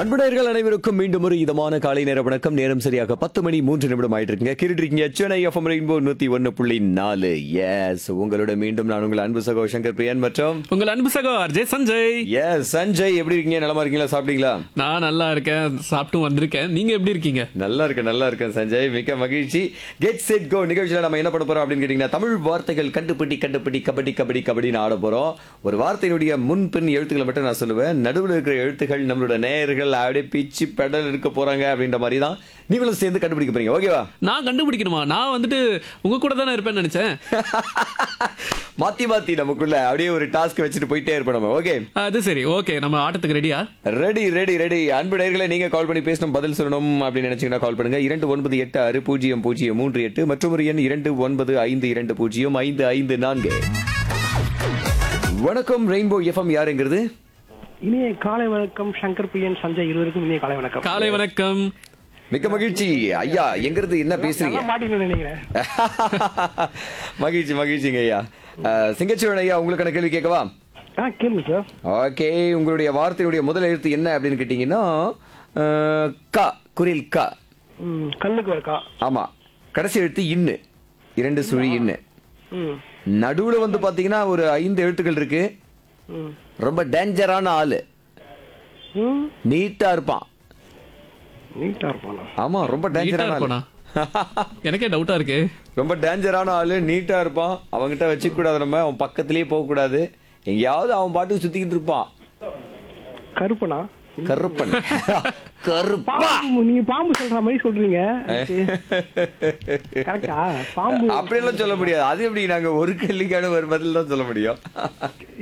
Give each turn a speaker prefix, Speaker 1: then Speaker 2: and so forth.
Speaker 1: அன்புடையர்கள் அனைவருக்கும் மீண்டும் ஒரு இதமான காலை நேர வணக்கம் நேரம் சரியாக பத்து மணி மூன்று நிமிடம் ஆயிட்டு இருக்குங்க கேட்டுட்டு இருக்கீங்க சென்னை எஃப்எம் ரெயின்போ நூத்தி ஒன்னு புள்ளி நாலு எஸ் உங்களோட மீண்டும் நான் உங்கள் அன்பு சகோ சங்கர் பிரியன் மற்றும்
Speaker 2: உங்கள் அன்பு சகோ அர்ஜய் சஞ்சய்
Speaker 1: எஸ் சஞ்சய் எப்படி இருக்கீங்க நலமா இருக்கீங்களா சாப்பிட்டீங்களா
Speaker 2: நான் நல்லா இருக்கேன் சாப்பிட்டும் வந்திருக்கேன் நீங்க எப்படி இருக்கீங்க
Speaker 1: நல்லா இருக்கேன் நல்லா இருக்கேன் சஞ்சய் மிக்க மகிழ்ச்சி கெட் செட் கோ நிகழ்ச்சியில நம்ம என்ன பண்ண போறோம் அப்படின்னு கேட்டீங்கன்னா தமிழ் வார்த்தைகள் கண்டுபிடி கண்டுபிடி கபடி கபடி கபடின்னு ஆட போறோம் ஒரு வார்த்தையினுடைய முன் பின் எழுத்துக்களை மட்டும் நான் சொல்லுவேன் நடுவில் இருக்கிற எழுத்துக்கள் நம்மளோட நேயர்கள் அப்படியே பிச்சு பெடல் இருக்க போறாங்க அப்படின்ற மாதிரி தான் நீங்களும் சேர்ந்து கண்டுபிடிக்க போறீங்க ஓகேவா
Speaker 2: நான் கண்டுபிடிக்கணுமா நான் வந்துட்டு உங்க கூட தானே இருப்பேன்னு நினைச்சேன்
Speaker 1: மாத்தி மாத்தி நமக்குள்ள அப்படியே ஒரு டாஸ்க் வச்சுட்டு போயிட்டே இருப்போம் நம்ம ஓகே
Speaker 2: அது சரி ஓகே நம்ம ஆட்டத்துக்கு ரெடியா
Speaker 1: ரெடி ரெடி ரெடி அன்பு நேயர்களே நீங்க கால் பண்ணி பேசணும் பதில் சொல்லணும் அப்படின்னு நினைச்சீங்கன்னா கால் பண்ணுங்க இரண்டு ஒன்பது எட்டு ஆறு பூஜ்ஜியம் பூஜ்ஜியம் மூன்று எட்டு மற்றும் ஒரு எண் இரண்டு ஒன்பது ஐந்து இரண்டு பூஜ்ஜியம் ஐந்து ஐந்து நான்கு வணக்கம் ரெயின்போ எஃப்எம் யாருங்கிறது
Speaker 3: இனிய காலை வணக்கம் சங்கர் பிரியன் சஞ்சய் இருவருக்கும் இனிய காலை வணக்கம்
Speaker 2: காலை வணக்கம்
Speaker 1: மிக்க மகிழ்ச்சி ஐயா எங்கிறது என்ன பேசுறீங்க
Speaker 3: நல்லா மாட்டீங்கன்னு நினைக்கிறேன்
Speaker 1: மகிழ்ச்சி மகிழ்ச்சிங்க ஐயா அஹ், சிங்கச்சூழன் ஐயா உங்களுக்கான கேள்வி கேட்கவா
Speaker 3: ஆ கேளுங்க சார்
Speaker 1: ஓகே உங்களுடைய வார்த்தையுடைய முதல் எழுத்து என்ன அப்படின்னு கேட்டீங்கன்னா அஹ், க குரில் க
Speaker 3: ம் கண்ணுக்கு இருக்கா
Speaker 1: ஆமா கடைசி எழுத்து இன்னு இரண்டு சுழி இன்னு
Speaker 3: ம்
Speaker 1: நடுவுல வந்து பாத்தீங்கன்னா ஒரு ஐந்து எழுத்துக்கள் இருக்கு
Speaker 3: ம்
Speaker 1: ரொம்ப டேஞ்சரான ஆளு
Speaker 3: ம்
Speaker 1: நீட்டா இருப்பான்
Speaker 3: நீட்டா இருப்பானா
Speaker 1: ஆமா ரொம்ப
Speaker 2: நீட்டா
Speaker 1: டேஞ்சரான ஆளு
Speaker 2: இருப்பானா எனக்கே டவுட்டா இருக்கு
Speaker 1: ரொம்ப டேஞ்சரான ஆளு நீட்டா இருப்பான் அவன்கிட்ட வச்சுக்க கூடாது நம்ம அவன் பக்கத்திலேயே போக கூடாது எங்கேயாவது அவன் பாட்டுக்கு சுத்திக்கிட்டு இருப்பான்
Speaker 3: கருப்பனா
Speaker 1: கருப்பன் கருப்பா
Speaker 3: பாம்பு நீங்க பாம்பு சொல்ற மாதிரி சொல்றீங்க கரெக்டா பாம்பு
Speaker 1: அப்படியெல்லாம் சொல்ல முடியாது அது எப்படி நாங்க ஒரு கேள்விக்கான ஒரு பதில் தான் சொல்ல முடியும்